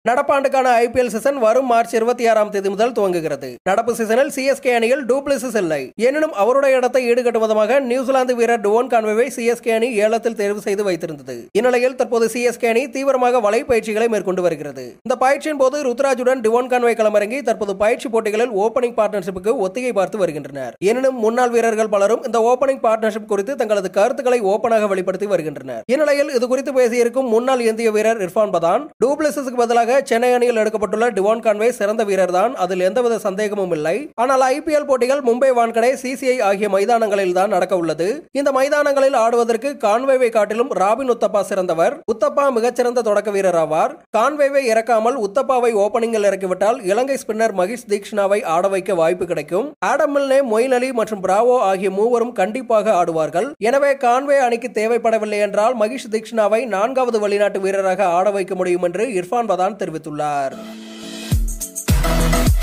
நடப்பாண்டுக்கான IPL season வரும் மார்ச் இருபத்தி ஆறாம் தேதி முதல் துவங்குகிறது நடப்பு சீசனில் சிஎஸ்கே அணியில் டூப்ளிசிஸ் இல்லை எனினும் அவருடைய இடத்தை ஈடுகட்டும் விதமாக நியூசிலாந்து வீரர் டுவோன் கான்வேவை சிஎஸ்கே அணி ஏலத்தில் தேர்வு செய்து வைத்திருந்தது இந்நிலையில் தற்போது சிஎஸ்கே அணி தீவிரமாக வலை பயிற்சிகளை மேற்கொண்டு வருகிறது இந்த பயிற்சியின் போது ருத்ராஜுடன் டிவோன் கான்வே களமிறங்கி தற்போது பயிற்சி போட்டிகளில் ஓபனிங் பார்ட்னர்ஷிப்புக்கு ஒத்திகை பார்த்து வருகின்றனர் எனினும் முன்னாள் வீரர்கள் பலரும் இந்த ஓபனிங் பார்ட்னர்ஷிப் குறித்து தங்களது கருத்துக்களை ஓபனாக வெளிப்படுத்தி வருகின்றனர் இந்நிலையில் இது குறித்து பேசியிருக்கும் முன்னாள் இந்திய வீரர் இர்ஃபான் பதான் டூப்ளிசிஸுக்கு பதிலாக சென்னை அணியில் எடுக்கப்பட்டுள்ள டிவான் கான்வே சிறந்த வீரர் தான் அதில் எந்தவித சந்தேகமும் இல்லை ஆனால் ஐபிஎல் போட்டிகள் மும்பை வான்கடே சிசிஐ ஆகிய மைதானங்களில் தான் நடக்க உள்ளது இந்த மைதானங்களில் ஆடுவதற்கு கான்வேவை காட்டிலும் ராபின் உத்தப்பா சிறந்தவர் உத்தப்பா மிகச்சிறந்த தொடக்க வீரர் ஆவார் கான்வேவை இறக்காமல் உத்தப்பாவை ஓபனிங்கில் இறக்கிவிட்டால் இலங்கை ஸ்பின்னர் மகிஷ் தீக்ஷனாவை ஆட வைக்க வாய்ப்பு கிடைக்கும் ஆடம் மில்னே மொயின் அலி மற்றும் பிராவோ ஆகிய மூவரும் கண்டிப்பாக ஆடுவார்கள் எனவே கான்வே அணிக்கு தேவைப்படவில்லை என்றால் மகிஷ் தீக்ஷனாவை நான்காவது வெளிநாட்டு வீரராக ஆட வைக்க முடியும் என்று இர்ஃபான் பதான் தெரிவித்துள்ளார்